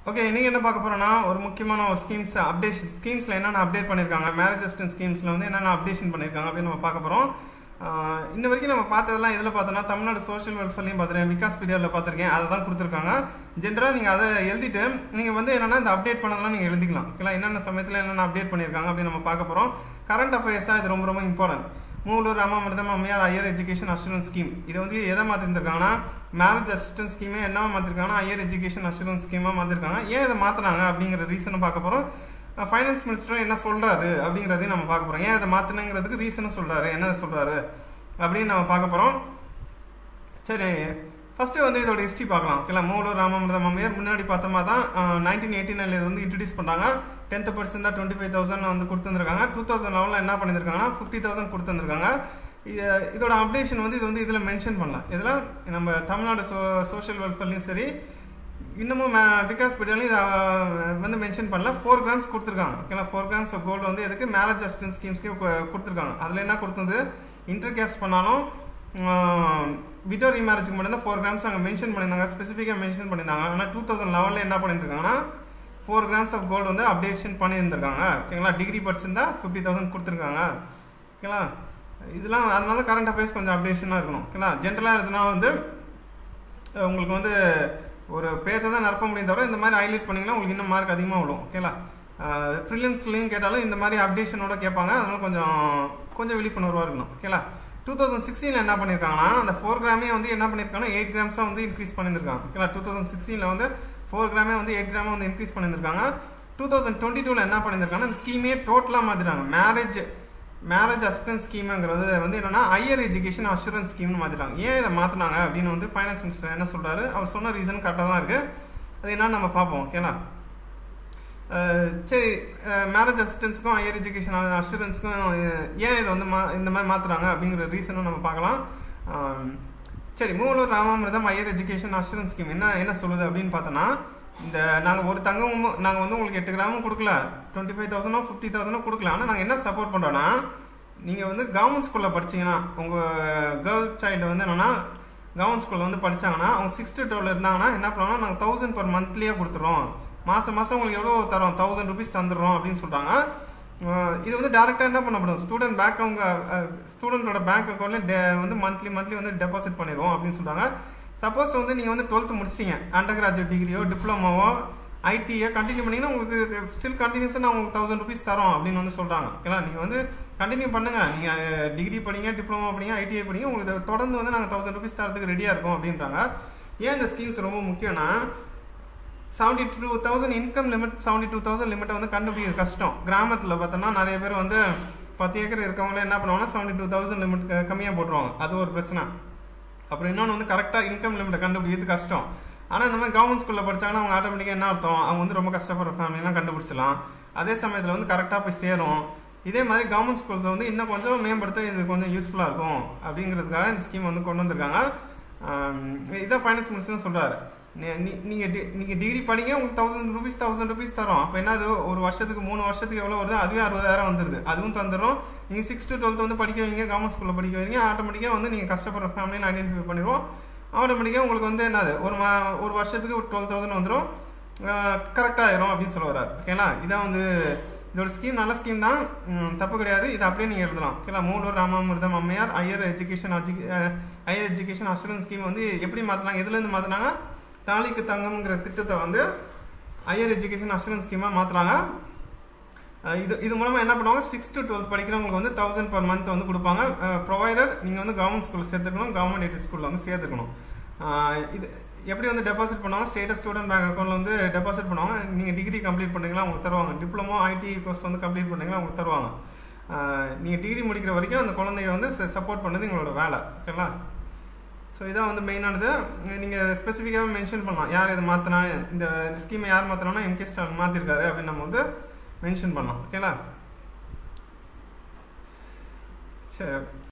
okay நீங்கள் என்ன பார்க்க போகிறோன்னா ஒரு முக்கியமான ஒரு ஸ்கீம்ஸ் அப்டேஷன் ஸ்கீம்ஸில் என்னென்ன அப்டேட் பண்ணியிருக்காங்க மேரேஜ் அசிஸ்டன்ட் ஸ்கீம்ஸில் வந்து என்னென்ன அப்டேஷன் பண்ணியிருக்காங்க அப்படின்னு நம்ம பார்க்க போகிறோம் இன்ன வரைக்கும் நம்ம பார்த்ததெல்லாம் இதில் பார்த்தோன்னா தமிழ்நாடு சோஷியல் வெல்ஃபேர்லையும் பார்த்துருக்கேன் விகாஸ் பீரியடில் பார்த்துருக்கேன் அதை தான் கொடுத்துருக்காங்க ஜென்ரலாக நீங்கள் அதை எழுதிட்டு நீங்கள் வந்து என்னென்னா இந்த அப்டேட் பண்ணதெல்லாம் நீங்கள் எழுதிக்கலாம் ஓகேங்களா என்னென்ன சமயத்தில் என்னென்ன அப்டேட் பண்ணியிருக்காங்க அப்படின்னு நம்ம பார்க்க போகிறோம் கரண்ட் அஃபேர்ஸாக இது ரொம்ப ரொம்ப இம்பார்ட்டன்ட் மூலூர் ராமாமிர்தம் அம்மையார் ஹையர் எஜுகேஷன் அஷூரன்ஸ் ஸ்கீம் இது வந்து எதை மாற்றிருக்காங்கன்னா மேரேஜ் அசிஸ்டன்ஸ் ஸ்கீமே என்ன மாற்றிருக்காங்கன்னா ஹையர் எஜுகேஷன் அஷூரன்ஸ் ஸ்கீமாக மாற்றிருக்காங்க ஏன் இதை மாற்றினாங்க அப்படிங்கிற ரீசனை பார்க்க போகிறோம் ஃபைனான்ஸ் மினிஸ்டரும் என்ன சொல்கிறாரு அப்படிங்கிறதையும் நம்ம பார்க்க போகிறோம் ஏன் இதை மாற்றினுங்கிறதுக்கு ரீசனும் சொல்கிறாரு என்ன சொல்கிறாரு அப்படின்னு நம்ம பார்க்க போகிறோம் சரி ஃபஸ்ட்டு வந்து இதோட ஹிஸ்ட்ரி பார்க்கலாம் ஓகேங்களா மூலூர் ராமாமிர்தம் அம்மையார் முன்னாடி பார்த்தோமா தான் நைன்டீன் எயிட்டி நைனில் இது வந்து இன்ட்ரடியூஸ் பண்ணாங்க டென்த்து பர்சன்ட் தான் டுவெண்ட்டி ஃபைவ் தௌசண்ட் வந்து கொடுத்துருக்காங்க டூ தௌசண்ட் லெவலில் என்ன பண்ணியிருக்காங்கன்னா ஃபிஃப்டி தௌசண்ட் கொடுத்துருக்காங்க இது இதோட அப்டேஷன் வந்து இது வந்து இதில் மென்ஷன் பண்ணலாம் இதில் நம்ம தமிழ்நாடு சோ சோஷியல் வெல்ஃபேர்லையும் சரி இன்னமும் விகாஸ் பீரியட்லையும் இதை வந்து மென்ஷன் பண்ணல ஃபோர் கிராம்ஸ் கொடுத்துருக்காங்க ஓகேங்களா ஃபோர் கிராம்ஸ் ஆஃப் கோல்டு வந்து எதுக்கு மேரேஜ் அசிஸ்டன்ட் ஸ்கீம்ஸ்க்கு கொடுத்துருக்காங்க அதில் என்ன கொடுத்தது இன்டர் கேஸ் பண்ணாலும் விடோ ரீமேரேஜுக்கு மட்டும்தான் ஃபோர் கிராம்ஸ் அங்கே மென்ஷன் பண்ணியிருந்தாங்க ஸ்பெசிஃபிக்காக மென்ஷன் பண்ணியிருந்தாங்க ஆனால் டூ தௌசண்ட் லெவலில் என்ன பண்ணியிருக்காங்கன்னா ஃபோர் கிராம்ஸ் ஆஃப் கோல்டு வந்து அப்டேஷன் பண்ணியிருந்திருக்காங்க ஓகேங்களா டிகிரி படிச்சிருந்தா ஃபிஃப்டி தௌசண்ட் கொடுத்துருக்காங்க ஓகேங்களா இதெல்லாம் அதனால கரண்ட் அஃபேர்ஸ் கொஞ்சம் அப்டேஷனாக இருக்கணும் ஓகேங்களா ஜென்ரலாக இருந்தனா வந்து உங்களுக்கு வந்து ஒரு பேஜை தான் நிரப்ப முடியும் தவிர இந்த மாதிரி ஹைலைட் பண்ணிங்கன்னா உங்களுக்கு இன்னும் மார்க் அதிகமாக விடும் ஓகேங்களா ப்ரிலிம்ஸ்லையும் கேட்டாலும் இந்த மாதிரி அப்டேஷனோட கேட்பாங்க அதனால கொஞ்சம் கொஞ்சம் விழிப்புணர்வாக இருக்கணும் ஓகேங்களா டூ தௌசண்ட் சிக்ஸ்டீனில் என்ன பண்ணியிருக்காங்கன்னா அந்த ஃபோர் கிராமே வந்து என்ன பண்ணியிருக்காங்கன்னா எயிட் கிராம்ஸாக வந்து இன்க்ரீஸ் பண்ணியிருக்காங்க ஓகேங்களா டூ தௌசண்ட் சிக்ஸ்டீனில் வந்து ஃபோர் கிராமே வந்து எயிட் கிராமே வந்து இன்க்ரீஸ் பண்ணியிருக்காங்க டூ தௌசண்ட் டுவெண்ட்டி டூவில் என்ன பண்ணியிருக்காங்கன்னா அந்த ஸ்கீமே டோட்டலாக மாற்றிட்டாங்க மேரேஜ் மேரேஜ் அசிஸ்டன்ஸ் ஸ்கீமுங்கிறது வந்து என்னன்னா ஹையர் எஜுகேஷன் அஷூரன்ஸ் ஸ்கீம்னு மாற்றிட்டாங்க ஏன் இதை மாற்றினாங்க அப்படின்னு வந்து ஃபைனான்ஸ் மினிஸ்டர் என்ன சொல்கிறாரு அவர் சொன்ன ரீசன் கரெக்டாக தான் இருக்குது அது என்னன்னு நம்ம பார்ப்போம் ஓகேங்களா சரி மேரேஜ் அசிஸ்டன்ஸுக்கும் ஹையர் எஜுகேஷன் அஷூரன்ஸுக்கும் ஏன் இதை வந்து மா இந்த மாதிரி மாற்றுறாங்க அப்படிங்கிற ரீசனும் நம்ம பார்க்கலாம் சரி Moovalur Ramamirtham higher education assurance scheme என்ன என்ன சொல்லுது அப்படின்னு பார்த்தோன்னா இந்த நாங்கள் ஒரு தங்கமும் நாங்கள் வந்து உங்களுக்கு எட்டு கிராமும் கொடுக்கல டுவெண்ட்டி ஃபைவ் தௌசண்டோ ஃபிஃப்டி தௌசண்டோ கொடுக்கல ஆனால் நாங்கள் என்ன சப்போர்ட் பண்ணுறோன்னா நீங்கள் வந்து கவர்மெண்ட் ஸ்கூலில் படிச்சிங்கன்னா உங்கள் கேர்ள் சைல்டு வந்து என்னென்னா கவர்மெண்ட் ஸ்கூலில் வந்து படித்தாங்கன்னா அவங்க சிக்ஸ் டு டுவெல் இருந்தாங்கன்னா என்ன பண்ணுவாங்கன்னா நாங்கள் தௌசண்ட் பர் மந்த்லியாக கொடுத்துறோம் மாதம் மாதம் உங்களுக்கு எவ்வளோ தரோம் தௌசண்ட் ருபீஸ் தந்துடுறோம் அப்படின்னு சொல்கிறாங்க இது வந்து டேரெக்டாக என்ன பண்ணப்படும் ஸ்டூடெண்ட் பேங்க் அவங்க ஸ்டூடெண்ட்டோட பேங்க் அக்கௌண்ட்லேயே வந்து மந்த்லி மந்த்லி வந்து டெபாசிட் பண்ணிடுவோம் அப்படின்னு சொல்கிறாங்க சப்போஸ் வந்து நீங்கள் வந்து டுவெல்த்து முடிச்சிட்டீங்க அண்டர் கிராஜுவேட் டிகிரியோ டிப்ளமோவோ ஐடியோ கண்டினியூ பண்ணிங்கன்னா உங்களுக்கு ஸ்டில் கண்டினியூஸாக நான் உங்களுக்கு தௌசண்ட் ருபீஸ் தரோம் அப்படின்னு வந்து சொல்கிறாங்க ஓகேங்களா நீங்கள் வந்து கண்டினியூ பண்ணுங்கள் நீங்கள் டிகிரி படிங்க டிப்ளமோ படிங்க ஐடிஐ படிங்க உங்களுக்கு தொடர்ந்து வந்து நாங்கள் தௌசண்ட் ருபீஸ் தரதுக்கு ரெடியாக இருக்கோம் அப்படின்றாங்க ஏன் இந்த ஸ்கீம்ஸ் ரொம்ப முக்கியம்னா seventy two thousand income limit seventy two thousand லிமிட்டை வந்து கண்டுபிடிக்கிறது கஷ்டம் கிராமத்தில் பார்த்தோம்னா நிறைய பேர் வந்து பத்து ஏக்கர் இருக்கவங்களே என்ன பண்ணுவாங்கன்னா செவன்டி டூ தௌசண்ட் லிமிட் கம்மியாக போட்டுருவாங்க அது ஒரு பிரச்சனை அப்புறம் இன்னொன்று வந்து கரெக்டாக இன்கம் லிமிட்டை கண்டுபிடிக்கிறது கஷ்டம் ஆனால் இந்த மாதிரி கவர்மெண்ட் ஸ்கூலில் படித்தாங்கன்னா அவங்க ஆட்டோமேட்டிக்காக என்ன அர்த்தம் அவங்க வந்து ரொம்ப கஷ்டப்படுற ஃபேமிலிலாம் கண்டுபிடிச்சலாம் அதே சமயத்தில் வந்து கரெக்டாக போய் சேரும் இதே மாதிரி கவர்மெண்ட் ஸ்கூல்ஸை வந்து இன்னும் கொஞ்சம் மேம்படுத்த இது கொஞ்சம் யூஸ்ஃபுல்லாக இருக்கும் அப்படிங்கிறதுக்காக இந்த ஸ்கீம் வந்து கொண்டு வந்திருக்காங்க இதான் ஃபைனான்ஸ் மினிஸ்டர் சொல்கிறாரு நீங்கள் டி நீங்கள் டிகிரி படிங்க உங்களுக்கு தௌசண்ட் ருபீஸ் தௌசண்ட் ருபீஸ் தரோம் அப்போ என்ன அது ஒரு வருஷத்துக்கு மூணு வருஷத்துக்கு எவ்வளோ வருது அதுவே அறுபதாயிரம் வந்துடுது அதுவும் தந்துடும் நீங்கள் சிக்ஸ் டு டுவெல்த் வந்து படிக்க வைங்க கவர்மெண்ட் ஸ்கூலில் படிக்க வைங்க ஆட்டோமேட்டிக்காக வந்து நீங்கள் கஷ்டப்படுற ஃபேமிலின்னு ஐடென்டிஃபை பண்ணிடுவோம் ஆட்டோமேட்டிக்காக உங்களுக்கு வந்து என்னது ஒரு மா ஒரு வருஷத்துக்கு ஒரு டுவெல் தௌசண்ட் வந்துடும் கரெக்டாக ஆயிரும் அப்படின்னு சொல்ல வர்றாரு ஓகேங்களா இதான் வந்து இதோட ஸ்கீம் நல்ல ஸ்கீம் தான் தப்பு கிடையாது இது அப்படியே நீங்கள் எழுதலாம் ஓகேங்களா மூலூர் ராமாமிர்தம் அம்மையார் higher education higher education assurance scheme வந்து எப்படி மாற்றினாங்க எதுலேருந்து மாற்றினாங்க தாலிக்கு தங்கம்ங்கிற திட்டத்தை வந்து ஹையர் எஜுகேஷன் அஷூரன்ஸ் ஸ்கீமாக மாற்றுறாங்க இது இது மூலமாக என்ன பண்ணுவாங்க சிக்ஸ் டு டுவெல்த் படிக்கிறவங்களுக்கு வந்து தௌசண்ட் பர் மந்த் வந்து கொடுப்பாங்க ப்ரொவைடர் நீங்கள் வந்து கவர்மெண்ட் ஸ்கூலில் சேர்த்துக்கணும் கவர்மெண்ட் எய்டட் ஸ்கூலில் வந்து சேர்த்துக்கணும் இது எப்படி வந்து டெபாசிட் பண்ணுவாங்க ஸ்டேட்டஸ் ஸ்டூடெண்ட் பேங்க் அக்கௌண்ட்டில் வந்து டெபாசிட் பண்ணுவாங்க நீங்கள் டிகிரி கம்ப்ளீட் பண்ணிங்களா உங்களுக்கு தருவாங்க டிப்ளமோ ஐடி கோர்ஸ் வந்து கம்ப்ளீட் பண்ணிங்களா உங்களுக்கு தருவாங்க நீங்கள் டிகிரி முடிக்கிற வரைக்கும் அந்த குழந்தைய வந்து சப்போர்ட் பண்ணது எங்களோட வேலை ஓகேங்களா ஸோ இதான் வந்து மெயினானது நீங்கள் ஸ்பெசிஃபிக்காக மென்ஷன் பண்ணலாம் யார் இதை மாற்றினா இந்த ஸ்கீமை யார் மாற்றினா எம்கே ஸ்டாலின் மாற்றிருக்காரு அப்படின்னு நம்ம வந்து மென்ஷன் பண்ணலாம் ஓகேங்களா சரி